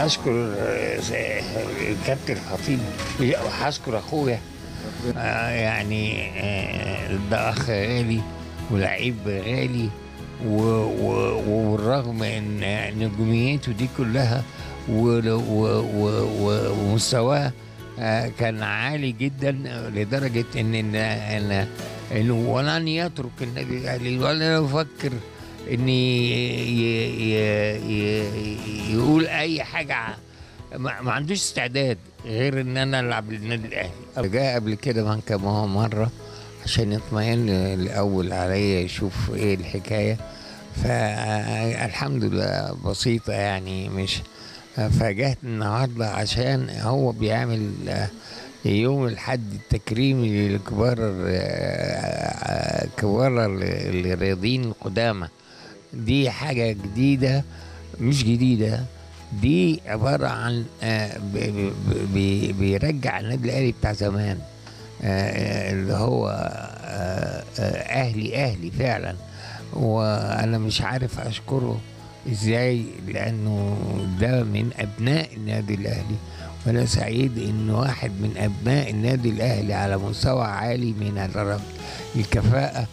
اشكر كابتن خطيب وهشكر اخويا آه، يعني آه، ده اخ غالي ولعيب غالي و- و- والرغم ان نجوميته دي كلها و- و- و- و- ومستواه آه، كان عالي جدا لدرجه ان ان ان انه ولن يترك النادي الاهلي ولا يفكر ان ي- ي- ي- ي- يقول اي حاجه ع- ما ما عندوش استعداد غير ان انا العب للنادي الاهلي جاء قبل كده من كم مره عشان يطمئن الاول عليا يشوف ايه الحكايه فالحمد لله بسيطه يعني مش فجأت النهارده عشان هو بيعمل آه، يوم الحد التكريمي لكبار آه، كبار الرياضيين القدامى دي حاجة جديدة مش جديدة دي عبارة عن آه، ب- ب- ب- بيرجع النادي الأهلي بتاع زمان آه، اللي هو آه، آه، أهلي أهلي فعلا وأنا مش عارف أشكره إزاي لأنه ده من أبناء النادي الأهلي وأنا سعيد إن واحد من أبناء النادي الأهلي على مستوى عالي من الر- الكفاءة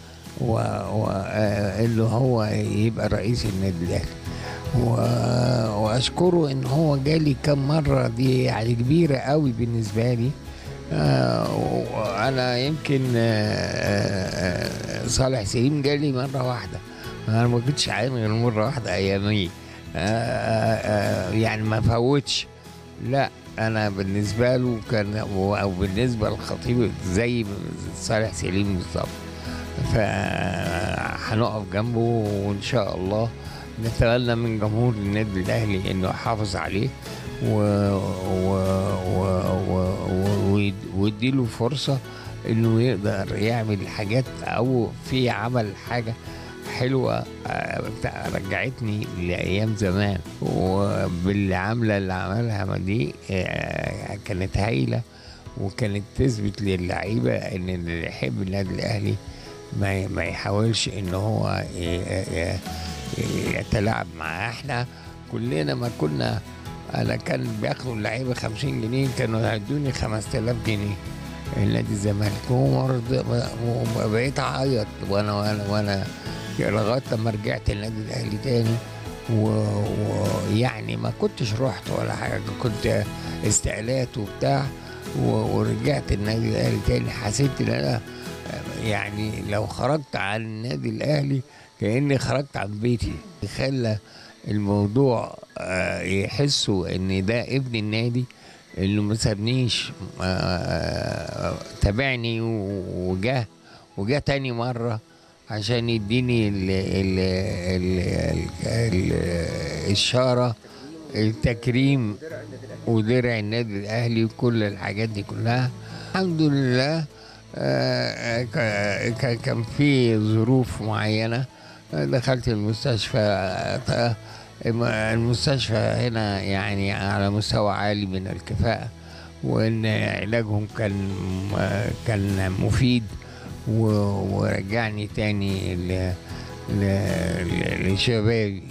وإنه هو يبقى رئيس النادي الأهلي و- واشكره ان هو جالي كم مره دي يعني كبيره قوي بالنسبه لي آه، وانا يمكن آه، آه، صالح سليم جالي مره واحده انا ما كنتش عارف غير مره واحده ايامي آه، آه، آه، يعني ما فوتش لا انا بالنسبه له كان او بالنسبه للخطيب زي صالح سليم بالظبط فهنقف جنبه وان شاء الله نتمنى من جمهور النادي الاهلي انه يحافظ عليه و... و... و... و... و... ويديله فرصه انه يقدر يعمل حاجات او في عمل حاجه حلوه آه، بتاع- رجعتني لايام زمان وبالعمله اللي عملها دي آه، كانت هايله وكانت تثبت للعيبه ان اللي يحب النادي الاهلي ما ما يحاولش ان هو ي- ي- يتلاعب معاه احنا كلنا ما كنا انا كان بياخدوا اللعيبه 50 جنيه كانوا هيدوني 5000 جنيه النادي الزمالك ومرض- وبقيت اعيط وانا وانا وانا لغايه لما رجعت النادي الاهلي تاني و- ويعني ما كنتش رحت ولا حاجه كنت استقالات وبتاع و- ورجعت النادي الاهلي تاني حسيت ان انا يعني لو خرجت عن النادي الاهلي كاني خرجت عن بيتي خلى الموضوع آه، يحسوا ان ده ابن النادي انه ما سابنيش آه، تابعني وجاه وجاه تاني مره عشان يديني ال ال ال ال ال الشاره التكريم ودرع النادي الاهلي وكل الحاجات دي كلها الحمد لله آه، ك- ك- كان في ظروف معينه دخلت المستشفى آه، المستشفى هنا يعني على مستوى عالي من الكفاءة وإن علاجهم كان كان مفيد و- ورجعني تاني ل- ل- لشبابي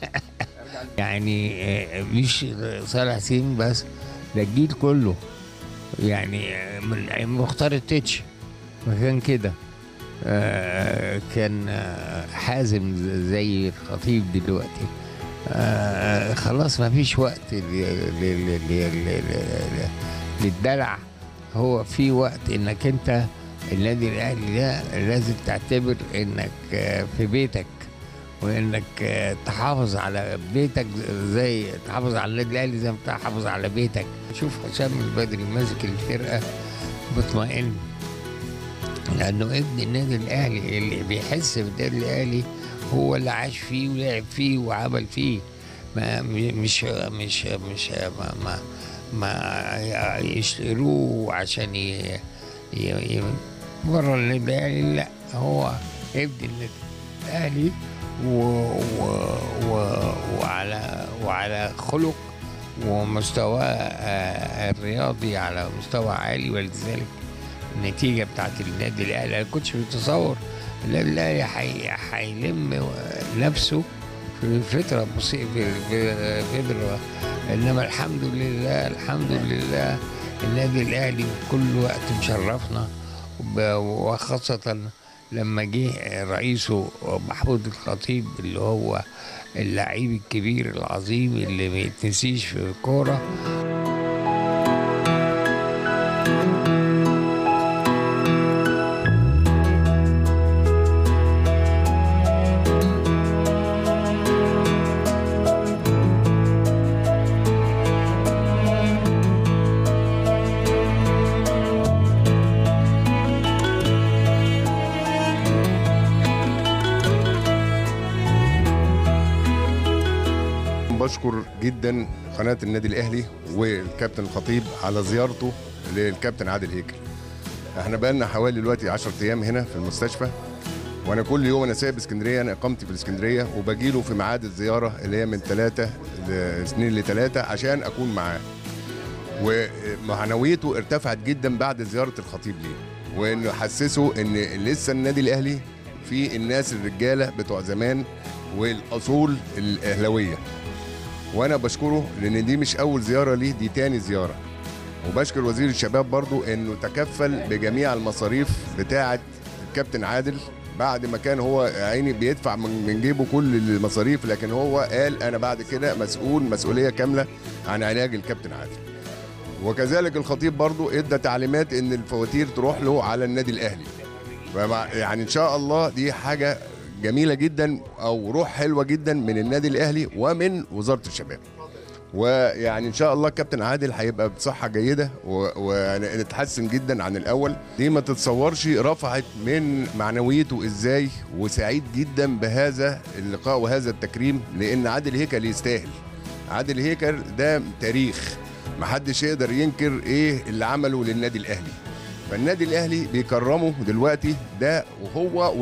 يعني آه، مش صالح سليم بس ده الجيل كله يعني آه، من أيام مختار التتش مكان كده آه، كان آه، حازم زي الخطيب دلوقتي آه، خلاص ما فيش وقت ل- ل- ل- ل- ل- ل- للدلع هو في وقت انك انت النادي الاهلي ده لازم تعتبر انك آه، في بيتك وانك آه، تحافظ على بيتك زي تحافظ على النادي الاهلي زي ما تحافظ على بيتك شوف هشام البدري ماسك الفرقه مطمئن لانه ابن النادي الاهلي اللي بيحس بالنادي الاهلي هو اللي عاش فيه ولعب فيه وعمل فيه ما مش مش مش ما ما, ما يشتروه عشان ي ي- ي- بره النادي الاهلي لا هو ابن النادي الاهلي و و و وعلى وعلى خلق ومستواه آه، الرياضي على مستوى عالي ولذلك النتيجة بتاعت النادي الأهلي أنا كنتش متصور النادي الأهلي حي- هيلم نفسه في فتره بسيطه في في- فتره انما الحمد لله الحمد لله النادي الاهلي في كل وقت مشرفنا وب- وخاصه لما جه رئيسه محمود الخطيب اللي هو اللعيب الكبير العظيم اللي ما يتنسيش في الكوره بشكر جدا قناه النادي الاهلي والكابتن الخطيب على زيارته للكابتن عادل هيكل احنا بقالنا حوالي دلوقتي 10 ايام هنا في المستشفى وانا كل يوم انا سايب اسكندريه انا اقامتي في الاسكندريه وباجي له في ميعاد الزياره اللي هي من ثلاثه لسنين لثلاثه عشان اكون معاه ومعنويته ارتفعت جدا بعد زياره الخطيب ليه وانه حسسه ان لسه النادي الاهلي في الناس الرجاله بتوع زمان والاصول الاهلاويه وانا بشكره لان دي مش اول زياره ليه دي تاني زياره وبشكر وزير الشباب برضو انه تكفل بجميع المصاريف بتاعه الكابتن عادل بعد ما كان هو عيني بيدفع من من جيبه كل المصاريف لكن هو قال انا بعد كده مسؤول مسؤوليه كامله عن علاج الكابتن عادل وكذلك الخطيب برضو ادى تعليمات ان الفواتير تروح له على النادي الاهلي فمع- يعني ان شاء الله دي حاجه جميله جدا او روح حلوه جدا من النادي الاهلي ومن وزاره الشباب ويعني ان شاء الله كابتن عادل هيبقى بصحه جيده و- ونتحسن جدا عن الاول دي ما تتصورش رفعت من معنويته ازاي وسعيد جدا بهذا اللقاء وهذا التكريم لان عادل هيكل يستاهل عادل هيكل ده تاريخ محدش يقدر ينكر ايه اللي عمله للنادي الاهلي فالنادي الاهلي بيكرمه دلوقتي ده وهو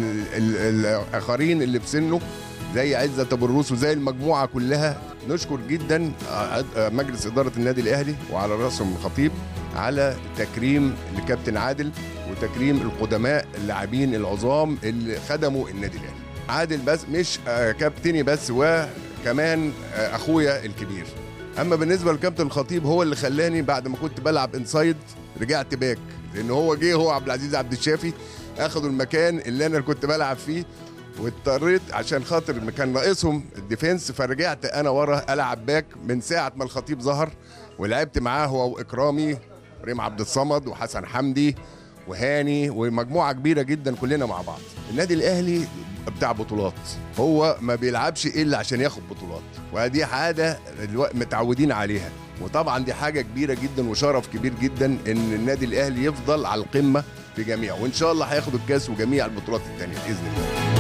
والاخرين اللي في سنه زي عزت ابو الروس وزي المجموعه كلها نشكر جدا مجلس اداره النادي الاهلي وعلى راسهم الخطيب على تكريم الكابتن عادل وتكريم القدماء اللاعبين العظام اللي خدموا النادي الاهلي عادل بس مش آه، كابتني بس وكمان آه، اخويا الكبير اما بالنسبه للكابتن الخطيب هو اللي خلاني بعد ما كنت بلعب انسايد رجعت باك لان هو جه هو عبد العزيز عبد الشافي اخدوا المكان اللي انا كنت بلعب فيه واضطريت عشان خاطر كان ناقصهم الديفنس فرجعت انا ورا العب باك من ساعه ما الخطيب ظهر ولعبت معاه هو واكرامي ريم عبد الصمد وحسن حمدي وهاني ومجموعه كبيره جدا كلنا مع بعض النادي الاهلي بتاع بطولات هو ما بيلعبش الا عشان ياخد بطولات ودي عاده الو- متعودين عليها وطبعا دي حاجه كبيره جدا وشرف كبير جدا ان النادي الاهلي يفضل على القمه في جميع وان شاء الله هياخد الكاس وجميع البطولات الثانيه باذن الله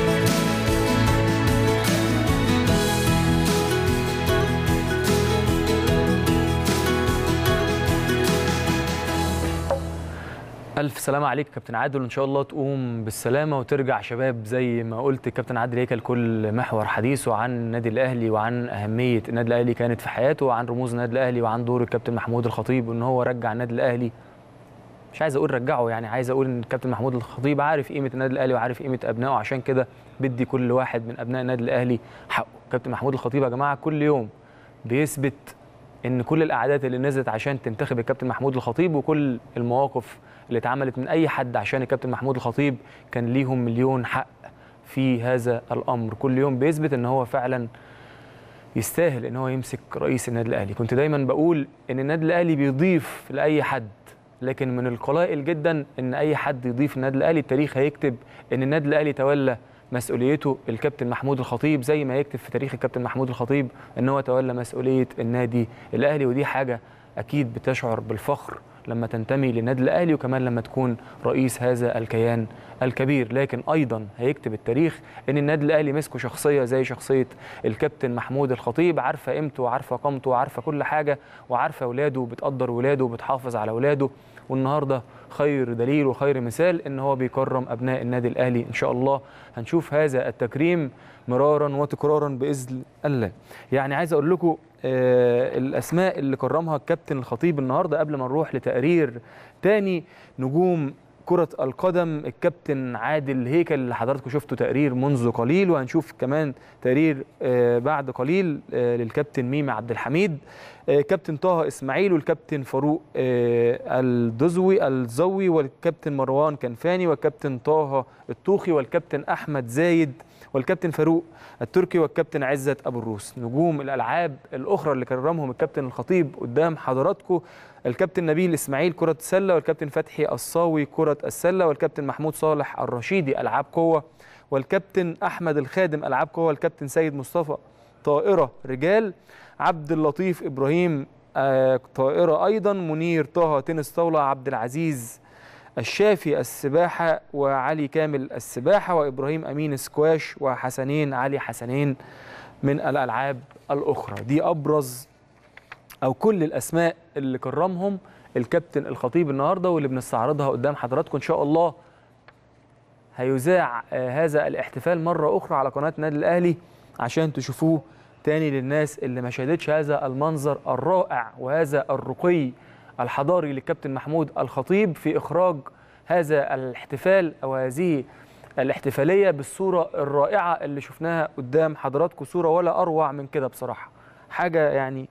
ألف سلامة عليك يا كابتن عادل وإن شاء الله تقوم بالسلامة وترجع شباب زي ما قلت الكابتن عادل هيكل كل محور حديثه عن النادي الأهلي وعن أهمية النادي الأهلي كانت في حياته وعن رموز النادي الأهلي وعن دور الكابتن محمود الخطيب وإن هو رجع النادي الأهلي مش عايز أقول رجعه يعني عايز أقول إن الكابتن محمود الخطيب عارف قيمة النادي الأهلي وعارف قيمة أبنائه عشان كده بدي كل واحد من أبناء النادي الأهلي حقه كابتن محمود الخطيب يا جماعة كل يوم بيثبت ان كل الاعداد اللي نزلت عشان تنتخب الكابتن محمود الخطيب وكل المواقف اللي اتعملت من اي حد عشان الكابتن محمود الخطيب كان ليهم مليون حق في هذا الامر كل يوم بيثبت ان هو فعلا يستاهل ان هو يمسك رئيس النادي الاهلي كنت دايما بقول ان النادي الاهلي بيضيف لاي حد لكن من القلائل جدا ان اي حد يضيف النادي الاهلي التاريخ هيكتب ان النادي الاهلي تولى مسؤوليته الكابتن محمود الخطيب زي ما يكتب في تاريخ الكابتن محمود الخطيب ان هو تولى مسؤوليه النادي الاهلي ودي حاجه اكيد بتشعر بالفخر لما تنتمي للنادي الاهلي وكمان لما تكون رئيس هذا الكيان الكبير لكن ايضا هيكتب التاريخ ان النادي الاهلي مسكه شخصيه زي شخصيه الكابتن محمود الخطيب عارفه قيمته وعارفه قامته وعارفه كل حاجه وعارفه اولاده وبتقدر اولاده وبتحافظ على اولاده والنهارده خير دليل وخير مثال ان هو بيكرم ابناء النادي الاهلي ان شاء الله هنشوف هذا التكريم مرارا وتكرارا باذن الله يعني عايز اقول لكم آه الاسماء اللي كرمها الكابتن الخطيب النهارده قبل ما نروح لتقرير تاني نجوم كرة القدم الكابتن عادل هيكل اللي حضراتكم شفتوا تقرير منذ قليل وهنشوف كمان تقرير آه، بعد قليل آه، للكابتن ميمي عبد الحميد آه، كابتن طه اسماعيل والكابتن فاروق آه، الدزوي الزوي والكابتن مروان كنفاني والكابتن طه الطوخي والكابتن احمد زايد والكابتن فاروق التركي والكابتن عزت ابو الروس نجوم الالعاب الاخرى اللي كرمهم الكابتن الخطيب قدام حضراتكم الكابتن نبيل اسماعيل كره السله والكابتن فتحي الصاوي كره السله والكابتن محمود صالح الرشيدي العاب قوه والكابتن احمد الخادم العاب قوه والكابتن سيد مصطفى طائره رجال عبد اللطيف ابراهيم آه، طائره ايضا منير طه تنس طاوله عبد العزيز الشافي السباحه وعلي كامل السباحه وابراهيم امين سكواش وحسنين علي حسنين من الالعاب الاخرى دي ابرز او كل الاسماء اللي كرمهم الكابتن الخطيب النهارده واللي بنستعرضها قدام حضراتكم ان شاء الله هيذاع آه، هذا الاحتفال مره اخرى على قناه النادي الاهلي عشان تشوفوه تاني للناس اللي ما شاهدتش هذا المنظر الرائع وهذا الرقي الحضاري للكابتن محمود الخطيب في اخراج هذا الاحتفال او هذه الاحتفاليه بالصوره الرائعه اللي شفناها قدام حضراتكم صوره ولا اروع من كده بصراحه حاجه يعني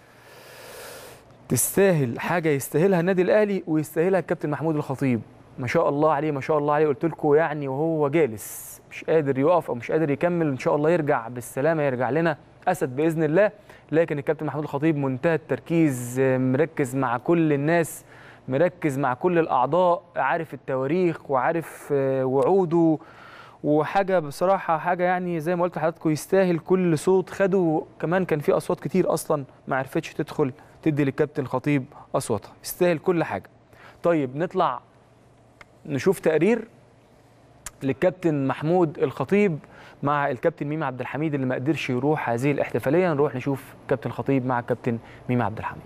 تستاهل حاجه يستاهلها النادي الاهلي ويستاهلها الكابتن محمود الخطيب ما شاء الله عليه ما شاء الله عليه قلت لكم يعني وهو جالس مش قادر يقف او مش قادر يكمل ان شاء الله يرجع بالسلامه يرجع لنا اسد باذن الله لكن الكابتن محمود الخطيب منتهى التركيز آه، مركز مع كل الناس مركز مع كل الاعضاء عارف التواريخ وعارف آه، وعوده وحاجه بصراحه حاجه يعني زي ما قلت لحضراتكم يستاهل كل صوت خده كمان كان في اصوات كتير اصلا ما عرفتش تدخل تدي للكابتن خطيب اصواتها يستاهل كل حاجه طيب نطلع نشوف تقرير للكابتن محمود الخطيب مع الكابتن ميمي عبد الحميد اللي ما قدرش يروح هذه الاحتفاليه نروح نشوف كابتن الخطيب مع الكابتن ميمي عبد الحميد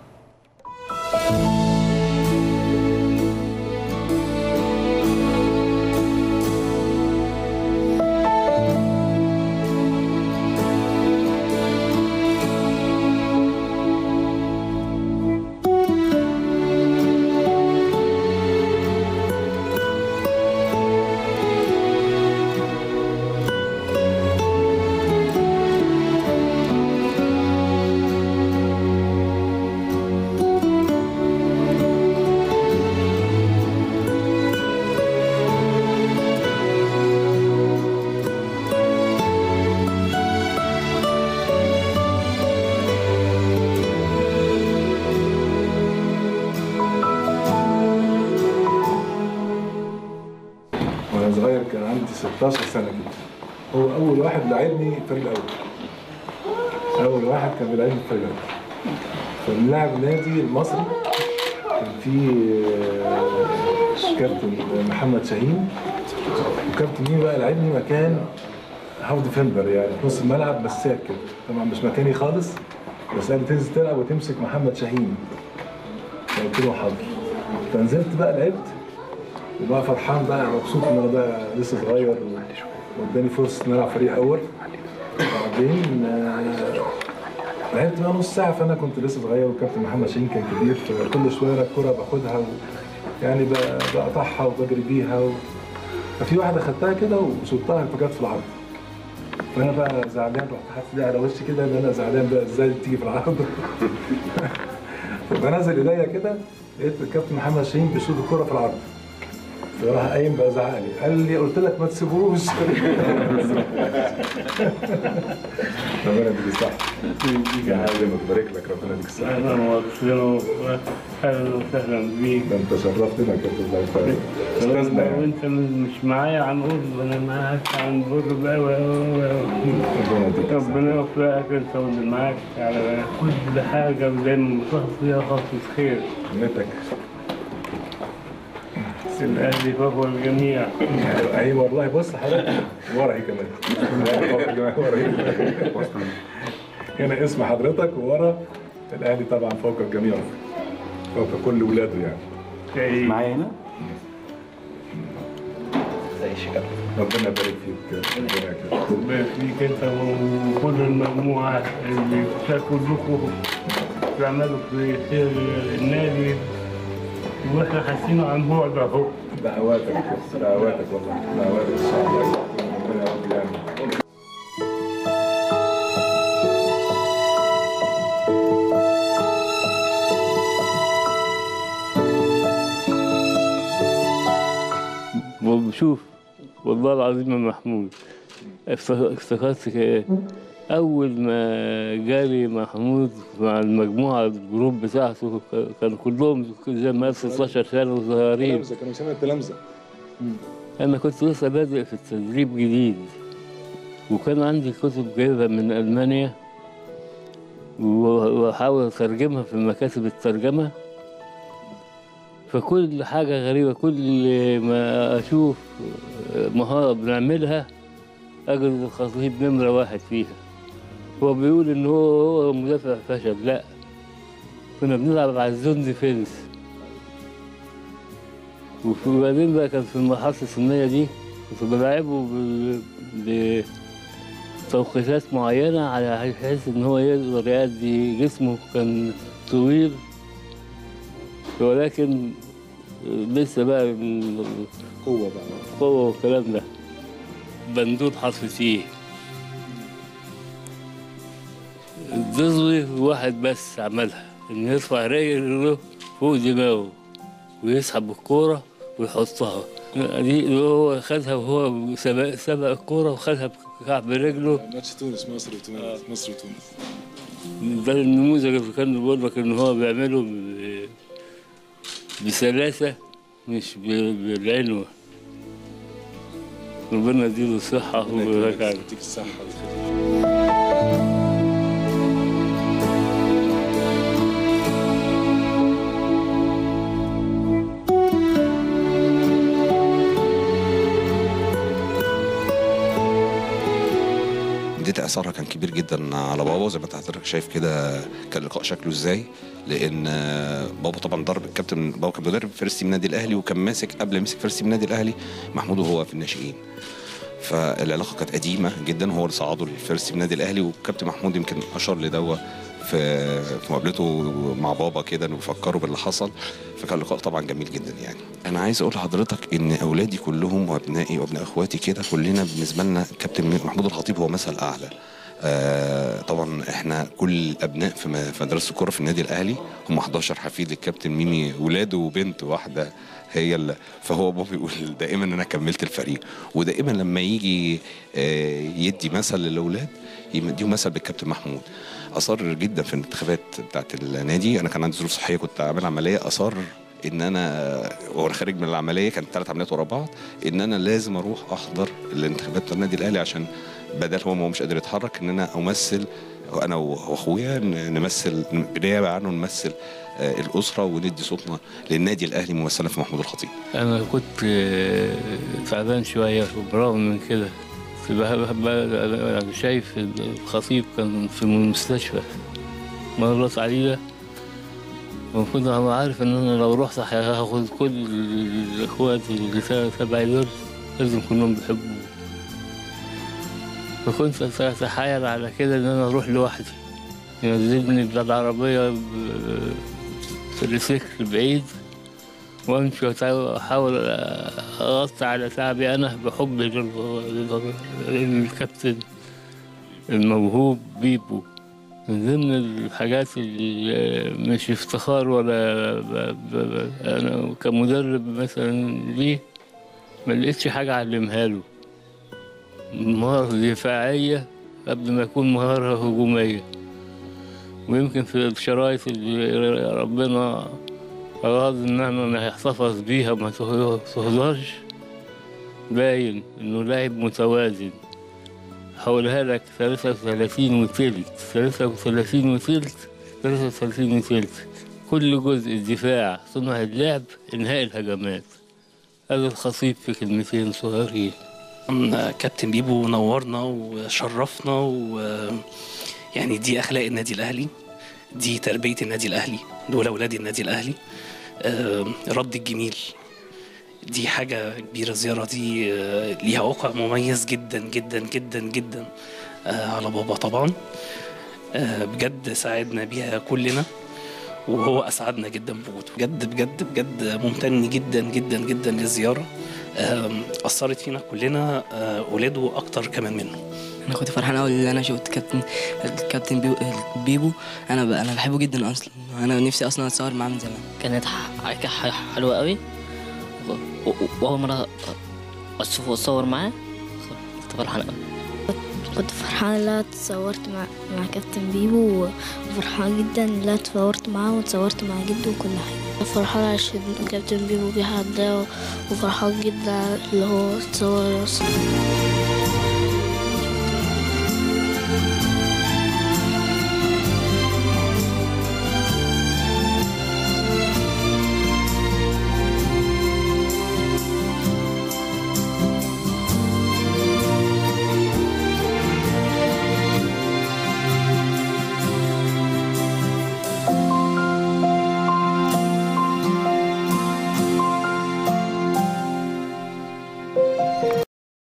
وانا صغير كان عندي 16 سنه كده هو اول واحد لعبني الفريق الاول اول واحد كان بيلعبني الفريق الاول فبنلعب نادي المصري كان في آه، كابتن محمد شاهين وكابتن مين بقى لعبني مكان هاف ديفندر يعني في نص الملعب مساك كده طبعا مش مكاني خالص بس قال لي تنزل تلعب وتمسك محمد شاهين فقلت له حاضر فنزلت بقى لعبت وبقى فرحان بقى مبسوط ان انا بقى لسه صغير و- واداني فرصه ان العب فريق اول وبعدين آه، لعبت بقى نص ساعه فانا كنت لسه صغير وكابتن محمد شاهين كان كبير فكل شويه الكوره باخدها و... يعني ب- بقطعها وبجري بيها و... ففي واحده خدتها كده وشطها فجت في العرض فانا بقى زعلان رحت حاطط ايدي على وشي كده ان انا زعلان بقى ازاي تيجي في العرض فبنزل ايديا كده لقيت الكابتن محمد شاهين بيشوط الكوره في العرض فراح قايم بقى زعق لي قال لي قلت لك ما تسيبوش ربنا يديك الصحة يا عالم بارك لك ربنا يديك الصحة اهلا وسهلا اهلا وسهلا بيك ده انت شرفتنا يا كابتن الله يبارك استاذنا يعني وانت مش معايا عن قرب انا معاك عن قرب أوي أوي أوي. ربنا يديك الصحة ربنا يوفقك انت واللي معاك على كل حاجه زي ما بتروح فيها خطوه خير نتك الاهلي فهو الجميع اي والله بص حضرتك ورا هي كمان ورا هي هنا اسم حضرتك وورا الاهلي طبعا فوق الجميع فوق كل ولاده يعني معايا هنا ربنا يبارك فيك ربنا يكرمك ربنا فيك انت وكل المجموعه اللي بتاكل لكم بتعملوا في خير النادي واحنا حاسينه عن بعد اهو دعواتك دعواتك والله دعواتك ان شاء الله ربنا يا رب يعني وبشوف والله العظيم يا محمود افتك- افتكرت ك- أول ما جالي محمود مع المجموعة الجروب بتاعته ك- كانوا كلهم زي ما قال 16 سنة وصغيرين تلامذة كانوا سنة تلامذة أنا كنت لسه بادئ في التدريب جديد وكان عندي كتب جايبها من ألمانيا و- وأحاول أترجمها في مكاتب الترجمة فكل حاجة غريبة كل ما أشوف مهارة بنعملها أجد الخطيب نمرة واحد فيها هو بيقول إن هو هو مدافع فشل لا كنا بنلعب على الزون ديفينس وبعدين بقى كان في المرحلة السنية دي كنت بلعبه ب- بتوقيتات معينة على بحيث إن هو يقدر يأدي جسمه كان طويل ولكن لسه بقى ال- قوة بقى القوة والكلام ده بندود حرف تي الدزوي واحد بس عملها إنه يرفع رجله فوق دماغه ويسحب الكورة ويحطها دي هو خدها وهو سبق, سبق الكورة وخدها بكعب رجله ماتش تونس مصر وتونس مصر وتونس ده النموذج اللي كان بيقول لك ان هو بيعمله ب- بسلاسة مش ب- بالعنوة ربنا يديله الصحة ويبارك عليه يديك الصحة والخير اديت اثرها كان كبير جدا على بابا زي ما انت حضرتك شايف كده كان اللقاء شكله ازاي لان آه، بابا طبعا ضرب الكابتن بابا كان مدرب فيرست تيم النادي الاهلي وكان ماسك قبل ما يمسك فيرست تيم النادي الاهلي محمود وهو في الناشئين فالعلاقه كانت قديمه جدا هو اللي صعده للفيرست تيم النادي الاهلي والكابتن محمود يمكن اشار لدوا في في مقابلته مع بابا كده انه بيفكروا باللي حصل فكان لقاء طبعا جميل جدا يعني انا عايز اقول لحضرتك ان اولادي كلهم وابنائي وابناء اخواتي كده كلنا بالنسبه لنا كابتن محمود الخطيب هو مثل اعلى آه طبعا احنا كل ابناء في م- في مدرسه الكوره في النادي الاهلي هم 11 حفيد للكابتن ميمي ولاده وبنت واحده هي اللي فهو بابا بيقول دائما ان انا كملت الفريق ودائما لما يجي آه يدي مثل للاولاد يديهم مثل بالكابتن محمود اصر جدا في الانتخابات بتاعت النادي انا كان عندي ظروف صحيه كنت عامل عمليه اصر ان انا وانا خارج من العمليه كانت ثلاث عمليات ورا بعض ان انا لازم اروح احضر الانتخابات بتاع النادي الاهلي عشان بدل هو ما هو مش قادر يتحرك ان انا امثل انا واخويا ن- نمثل بدايه عنه نمثل آه، الاسره وندي صوتنا للنادي الاهلي ممثلا في محمود الخطيب أنا كنت آه، تعبان شوية وبرغم من كده كنت بح- بح- أنا شايف الخطيب كان في المستشفى مرات عديدة وكنت أنا عارف إن أنا لو رحت هاخد كل الإخوات اللي تبعي دول لازم كلهم بيحبوه فكنت أتحايل على كده إن أنا أروح لوحدي ينزلني بالعربية ب- في الريسيكل بعيد وامشي وأتع- واحاول اغطي على تعبي انا بحب لل- للكابتن الموهوب بيبو من ضمن الحاجات اللي مش افتخار ولا ب... ب... ب... انا كمدرب مثلا ليه ما لقيتش حاجه اعلمها له مهارة دفاعية قبل ما يكون مهارة هجومية ويمكن في الشرايط اللي ربنا أراد إن احنا نحتفظ بيها وما تهدرش باين إنه لاعب متوازن حولها لك 33 وتلت 33 وتلت 33 وتلت كل جزء الدفاع صنع اللعب إنهاء الهجمات هذا الخطيب في كلمتين صغيرين طبعاً كابتن بيبو نورنا وشرفنا و يعني دي اخلاق النادي الاهلي دي تربيه النادي الاهلي دول اولاد النادي الاهلي آه، رد الجميل دي حاجه كبيره الزياره دي آه، ليها وقع مميز جدا جدا جدا جدا آه، على بابا طبعا آه، بجد ساعدنا بيها كلنا وهو اسعدنا جدا بوجوده بجد بجد بجد ممتن جدا جدا جدا للزياره آم، اثرت فينا كلنا آه، ولاده اكتر كمان منه انا كنت فرحان قوي ان انا شفت كابتن الكابتن بيبو, بيبو انا ب... انا بحبه جدا اصلا انا نفسي اصلا اتصور معاه من زمان كانت حاجة ح- حلوة قوي و- و- وأول مرة أشوفه وأتصور معاه كنت فرحان قوي كنت فرحانة إن أنا اتصورت مع مع كابتن بيبو وفرحانة جدا إن أنا اتصورت معاه واتصورت مع جده وكل حاجة فرحانة عشان كابتن بيبو جه عندنا وفرحان جدا اللي هو اتصور